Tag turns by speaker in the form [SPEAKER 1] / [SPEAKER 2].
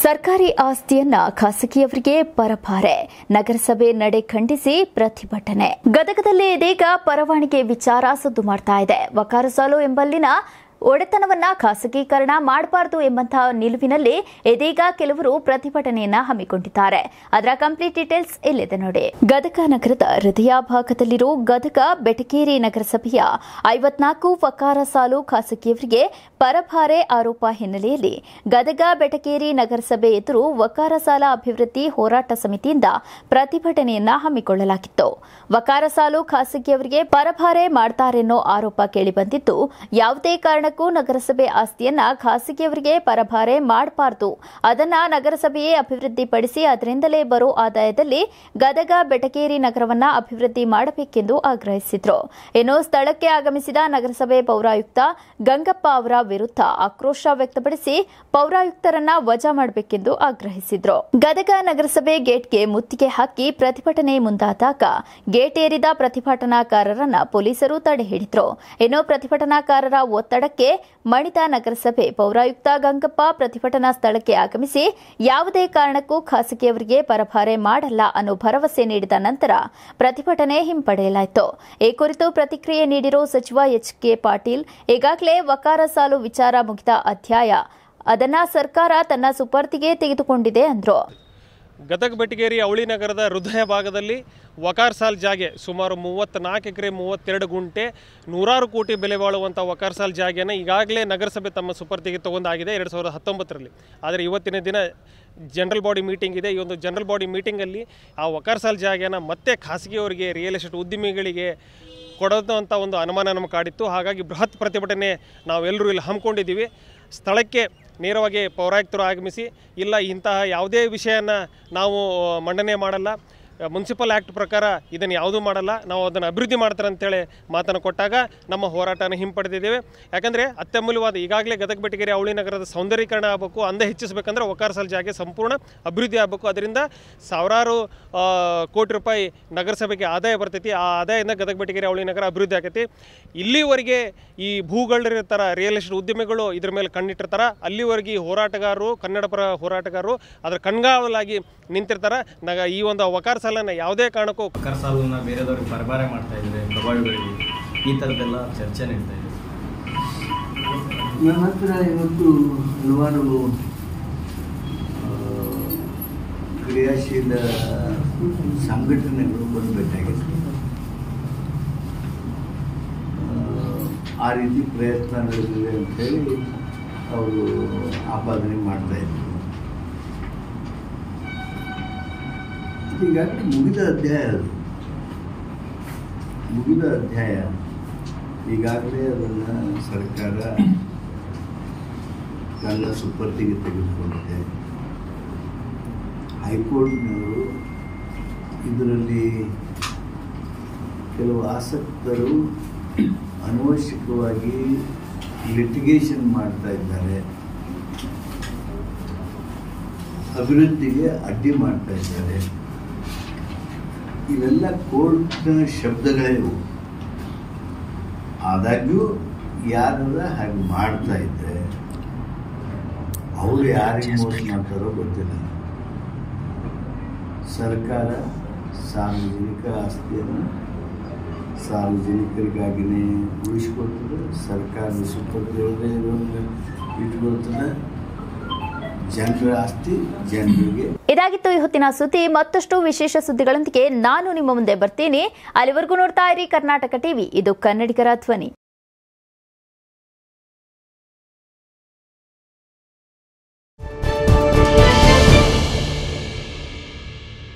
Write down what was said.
[SPEAKER 1] ಸರ್ಕಾರಿ ಆಸ್ತಿಯನ್ನ ಖಾಸಗಿಯವರಿಗೆ ಪರಭಾರೆ ನಗರಸಭೆ ನಡೆ ಖಂಡಿಸಿ ಪ್ರತಿಭಟನೆ ಗದಗದಲ್ಲಿ ಇದೀಗ ಪರವಾನಿಗೆ ವಿಚಾರ ಸದ್ದು ಮಾಡ್ತಾ ಇದೆ ವಕಾರಸಾಲು ಎಂಬಲ್ಲಿನ ಒಡೆತನವನ್ನ ಖಾಸಗೀಕರಣ ಮಾಡಬಾರದು ಎಂಬಂತಹ ನಿಲುವಿನಲ್ಲಿ ಇದೀಗ ಕೆಲವರು ಪ್ರತಿಭಟನೆಯನ್ನ ಹಮ್ಮಿಕೊಂಡಿದ್ದಾರೆ ಅದರ ಕಂಪ್ಲೀಟ್ ಡೀಟೇಲ್ಸ್ ಇಲ್ಲಿದೆ ನೋಡಿ ಗದಗ ನಗರದ ಹೃದಯ ಭಾಗದಲ್ಲಿರೋ ಗದಗ ಬೆಟಗೇರಿ ನಗರಸಭೆಯ ಐವತ್ನಾಲ್ಕು ವಕಾರ ಸಾಲು ಖಾಸಗಿಯವರಿಗೆ ಪರಭಾರೆ ಆರೋಪ ಹಿನ್ನೆಲೆಯಲ್ಲಿ ಗದಗ ಬೆಟಗೇರಿ ನಗರಸಭೆ ಎದುರು ವಕಾರ ಸಾಲ ಅಭಿವೃದ್ಧಿ ಹೋರಾಟ ಸಮಿತಿಯಿಂದ ಪ್ರತಿಭಟನೆಯನ್ನ ಹಮ್ಮಿಕೊಳ್ಳಲಾಗಿತ್ತು ವಕಾರ ಸಾಲು ಖಾಸಗಿಯವರಿಗೆ ಪರಭಾರೆ ಮಾಡ್ತಾರೆನ್ನೋ ಆರೋಪ ಕೇಳಿಬಂದಿದ್ದು ಯಾವುದೇ ಕಾರಣಕ್ಕೂ ನಗರಸಭೆ ಆಸ್ತಿಯನ್ನ ಖಾಸಗಿಯವರಿಗೆ ಪರಭಾರೆ ಮಾಡಬಾರದು ಅದನ್ನ ನಗರಸಭೆಯೇ ಅಭಿವೃದ್ಧಿಪಡಿಸಿ ಅದರಿಂದಲೇ ಬರೋ ಆದಾಯದಲ್ಲಿ ಗದಗ ಬೆಟಗೇರಿ ನಗರವನ್ನ ಅಭಿವೃದ್ಧಿ ಮಾಡಬೇಕೆಂದು ಆಗ್ರಹಿಸಿದ್ರು ಇನ್ನು ಸ್ಥಳಕ್ಕೆ ಆಗಮಿಸಿದ ನಗರಸಭೆ ಪೌರಾಯುಕ್ತ ಗಂಗಪ್ಪ ಅವರ ವಿರುದ್ಧ ಆಕ್ರೋಶ ವ್ಯಕ್ತಪಡಿಸಿ ಪೌರಾಯುಕ್ತರನ್ನ ವಜಾ ಮಾಡಬೇಕೆಂದು ಆಗ್ರಹಿಸಿದ್ರು ಗದಗ ನಗರಸಭೆ ಗೇಟ್ಗೆ ಮುತ್ತಿಗೆ ಹಾಕಿ ಪ್ರತಿಭಟನೆ ಮುಂದಾದಾಗ ಗೇಟ್ ಏರಿದ ಪ್ರತಿಭಟನಾಕಾರರನ್ನ ಪೊಲೀಸರು ತಡೆ ಹಿಡಿದ್ರು ಇನ್ನು ಪ್ರತಿಭಟನಾಕಾರರ ಒತ್ತಡಕ್ಕೆ ಮಣಿತ ನಗರಸಭೆ ಪೌರಾಯುಕ್ತ ಗಂಗಪ್ಪ ಪ್ರತಿಭಟನಾ ಸ್ಥಳಕ್ಕೆ ಆಗಮಿಸಿ ಯಾವುದೇ ಕಾರಣಕ್ಕೂ ಖಾಸಗಿಯವರಿಗೆ ಪರಭಾರೆ ಮಾಡಲ್ಲ ಅನ್ನೋ ಭರವಸೆ ನೀಡಿದ ನಂತರ ಪ್ರತಿಭಟನೆ ಹಿಂಪಡೆಯಲಾಯಿತು ಈ ಕುರಿತು ಪ್ರತಿಕ್ರಿಯೆ ನೀಡಿರೋ ಸಚಿವ ಎಚ್ ಕೆ ಪಾಟೀಲ್ ಈಗಾಗಲೇ ವಕಾರ ಸಾಲು ವಿಚಾರ ಮುಗಿದ ಅಧ್ಯಾಯ ಅದನ್ನ ಸರ್ಕಾರ ತನ್ನ ಸುಪರ್ತಿಗೆ ತೆಗೆದುಕೊಂಡಿದೆ ಅಂದ್ರು
[SPEAKER 2] ಗದಗ ಬೆಟಗೇರಿ ಅವಳಿ ನಗರದ ಹೃದಯ ಭಾಗದಲ್ಲಿ ವಕಾರ್ ಸಾಲ್ ಜಾಗೆ ಸುಮಾರು ಮೂವತ್ತ್ನಾಲ್ಕು ಎಕರೆ ಮೂವತ್ತೆರಡು ಗುಂಟೆ ನೂರಾರು ಕೋಟಿ ಬೆಲೆ ಬಾಳುವಂಥ ವಕಾರ್ ಸಾಲ್ ಜಾಗೆನ ಈಗಾಗಲೇ ನಗರಸಭೆ ತಮ್ಮ ಸುಪರ್ತಿಗೆ ತಗೊಂಡಾಗಿದೆ ಎರಡು ಸಾವಿರದ ಹತ್ತೊಂಬತ್ತರಲ್ಲಿ ಆದರೆ ಇವತ್ತಿನ ದಿನ ಜನರಲ್ ಬಾಡಿ ಮೀಟಿಂಗ್ ಇದೆ ಈ ಒಂದು ಜನರಲ್ ಬಾಡಿ ಮೀಟಿಂಗಲ್ಲಿ ಆ ವಕಾರ್ ಸಾಲ್ ಜಾಗೆನ ಮತ್ತೆ ಖಾಸಗಿಯವರಿಗೆ ರಿಯಲ್ ಎಸ್ಟೇಟ್ ಉದ್ಯಮಿಗಳಿಗೆ ಕೊಡೋದು ಅಂತ ಒಂದು ಅನುಮಾನ ನಮಗೆ ಕಾಡಿತ್ತು ಹಾಗಾಗಿ ಬೃಹತ್ ಪ್ರತಿಭಟನೆ ನಾವೆಲ್ಲರೂ ಇಲ್ಲಿ ಹಮ್ಮಿಕೊಂಡಿದ್ದೀವಿ ಸ್ಥಳಕ್ಕೆ ನೇರವಾಗಿ ಪೌರಾಯುಕ್ತರು ಆಗಮಿಸಿ ಇಲ್ಲ ಇಂತಹ ಯಾವುದೇ ವಿಷಯನ ನಾವು ಮಂಡನೆ ಮಾಡಲ್ಲ ಮುನ್ಸಿಪಲ್ ಆ್ಯಕ್ಟ್ ಪ್ರಕಾರ ಇದನ್ನು ಯಾವುದೂ ಮಾಡಲ್ಲ ನಾವು ಅದನ್ನು ಅಭಿವೃದ್ಧಿ ಮಾಡ್ತಾರೆ ಅಂತೇಳಿ ಮಾತನ್ನು ಕೊಟ್ಟಾಗ ನಮ್ಮ ಹೋರಾಟನ ಹಿಂಪಡೆದಿದ್ದೇವೆ ಯಾಕಂದರೆ ಅತ್ಯಮೂಲ್ಯವಾದ ಈಗಾಗಲೇ ಗದಗ ಬೆಟಗೇರಿ ಅವಳಿ ನಗರದ ಸೌಂದರ್ಯೀಕರಣ ಆಗಬೇಕು ಅಂದ ಹೆಚ್ಚಿಸಬೇಕಂದ್ರೆ ವಕಾರಸಲ್ ಜಾಗೆ ಸಂಪೂರ್ಣ ಅಭಿವೃದ್ಧಿ ಆಗಬೇಕು ಅದರಿಂದ ಸಾವಿರಾರು ಆ, ಕೋಟಿ ರೂಪಾಯಿ ನಗರಸಭೆಗೆ ಆದಾಯ ಬರ್ತೈತಿ ಆ ಆದಾಯದಿಂದ ಗದಗ ಬೆಟಗೇರಿ ಅವಳಿ ನಗರ ಅಭಿವೃದ್ಧಿ ಆಗೈತಿ ಇಲ್ಲಿವರೆಗೆ ಈ ಭೂಗಳಿರ್ತಾರ ರಿಯಲ್ ಎಸ್ಟೇಟ್ ಉದ್ಯಮಿಗಳು ಇದ್ರ ಮೇಲೆ ಕಣ್ಣಿಟ್ಟಿರ್ತಾರ ಅಲ್ಲಿವರೆಗೆ ಈ ಹೋರಾಟಗಾರರು ಕನ್ನಡ ಪರ ಹೋರಾಟಗಾರರು ಅದರ ಕಣ್ಗಾವಲಾಗಿ ನಿಂತಿರ್ತಾರ ನಗ ಈ ಒಂದು ವಕಾರ ಸಾಲನ ಯಾವುದೇ ಕಾರಣಕ್ಕೂ
[SPEAKER 3] ಕರ್ ಸಾಲನ್ನ ಬೇರೆದವ್ರಿಗೆ ಪರಭಾರೆ ಮಾಡ್ತಾ ಇದ್ದಾರೆ ಪ್ರಭಾವಿಗಳಿಗೆ ಈ ಥರದ್ದೆಲ್ಲ ಚರ್ಚೆ ನಡೀತಾ ಇದೆ
[SPEAKER 4] ನನ್ನ ಹತ್ರ ಇವತ್ತು ಹಲವಾರು ಆ, ಕ್ರಿಯಾಶೀಲ ಸಂಘಟನೆಗಳು ಬಂದಬೇಕಾಗಿದೆ ಆ ರೀತಿ ಪ್ರಯತ್ನ ನಡೆದಿದೆ ಅಂತೇಳಿ ಅವರು ಆಪಾದನೆ ಮಾಡ್ತಾ ಇದ್ರು ಈಗಾಗಲೇ ಮುಗಿದ ಅಧ್ಯಾಯ ಅದು ಮುಗಿದ ಅಧ್ಯಾಯ ಈಗಾಗಲೇ ಅದನ್ನು ಸರ್ಕಾರ ನನ್ನ ಸುಪರ್ತಿಗೆ ತೆಗೆದುಕೊಂಡಿದೆ ಹೈಕೋರ್ಟ್ನವರು ಇದರಲ್ಲಿ ಕೆಲವು ಆಸಕ್ತರು ಅನವಶ್ಯಕವಾಗಿ ಲಿಟಿಗೇಷನ್ ಮಾಡ್ತಾ ಇದ್ದಾರೆ ಅಭಿವೃದ್ಧಿಗೆ ಅಡ್ಡಿ ಮಾಡ್ತಾ ಇದ್ದಾರೆ ಇವೆಲ್ಲ ಕೋರ್ಟ್ನ ಶಬ್ದಗಳೇ ಇವು ಆದಾಗ್ಯೂ ಯಾರ ಹಾಗೆ ಮಾಡ್ತಾ ಇದ್ರೆ ಅವ್ರು ಯಾರಿಗೆ ಮೋಸ ಮಾಡ್ತಾರೋ ಗೊತ್ತಿಲ್ಲ ಸರ್ಕಾರ ಸಾರ್ವಜನಿಕ ಆಸ್ತಿಯನ್ನು ಸಾರ್ವಜನಿಕರಿಗಾಗಿನೇ ಉಳಿಸ್ಕೊಳ್ತದೆ ಸರ್ಕಾರದ ಸುಪರ್ದಿಯೊಳಗೆ ಇರೋಂಗೆ ಇಟ್ಕೊಳ್ತದೆ ಜನರ ಆಸ್ತಿ ಜನರಿಗೆ
[SPEAKER 1] ಇದಾಗಿತ್ತು ಈ ಹೊತ್ತಿನ ಸುದ್ದಿ ಮತ್ತಷ್ಟು ವಿಶೇಷ ಸುದ್ದಿಗಳೊಂದಿಗೆ ನಾನು ನಿಮ್ಮ ಮುಂದೆ ಬರ್ತೀನಿ ಅಲ್ಲಿವರೆಗೂ ನೋಡ್ತಾ ಇರಿ ಕರ್ನಾಟಕ ಟಿವಿ ಇದು ಕನ್ನಡಿಗರ ಧ್ವನಿ